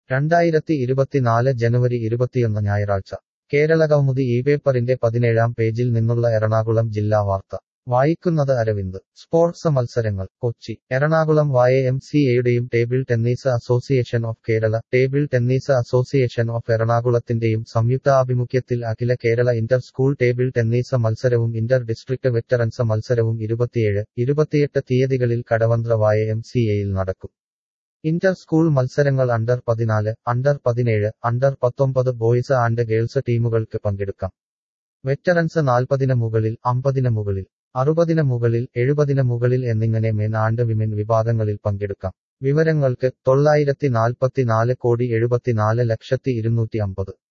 രണ്ടായിരത്തി ഇരുപത്തിനാല് ജനുവരി ഇരുപത്തിയൊന്ന് ഞായറാഴ്ച കേരളകൗമുദി ഈ പേപ്പറിന്റെ പതിനേഴാം പേജിൽ നിന്നുള്ള എറണാകുളം ജില്ലാ വാർത്ത വായിക്കുന്നത് അരവിന്ദ് സ്പോർട്സ് മത്സരങ്ങൾ Kochi Ernakulam Y M C എയുടെയും table tennis association of Kerala table tennis association of എറണാകുളത്തിന്റെയും സംയുക്താഭിമുഖ്യത്തിൽ അഖില Kerala inter school table tennis മത്സരവും ഇന്റർ ഡിസ്ട്രിക്ട് വെറ്ററൻസ് മത്സരവും ഇരുപത്തിയേഴ് ഇരുപത്തിയെട്ട് തീയതികളിൽ കടവന്ത്ര വായ എം സി എയിൽ നടക്കും ഇന്റർ സ്കൂൾ മത്സരങ്ങൾ അണ്ടർ പതിനാല് അണ്ടർ പതിനേഴ് അണ്ടർ പത്തൊമ്പത് ബോയ്സ് ആൻഡ് ഗേൾസ് ടീമുകൾക്ക് പങ്കെടുക്കാം വെറ്ററൻസ് നാൽപ്പതിന് മുകളിൽ അമ്പതിന് മുകളിൽ അറുപതിന് മുകളിൽ എഴുപതിന് മുകളിൽ എന്നിങ്ങനെ മെൻ ആൻഡ് വിമൻ വിഭാഗങ്ങളിൽ പങ്കെടുക്കാം വിവരങ്ങൾക്ക് തൊള്ളായിരത്തി നാൽപ്പത്തിനാല് കോടി എഴുപത്തിനാല് ലക്ഷത്തി ഇരുന്നൂറ്റി അമ്പത്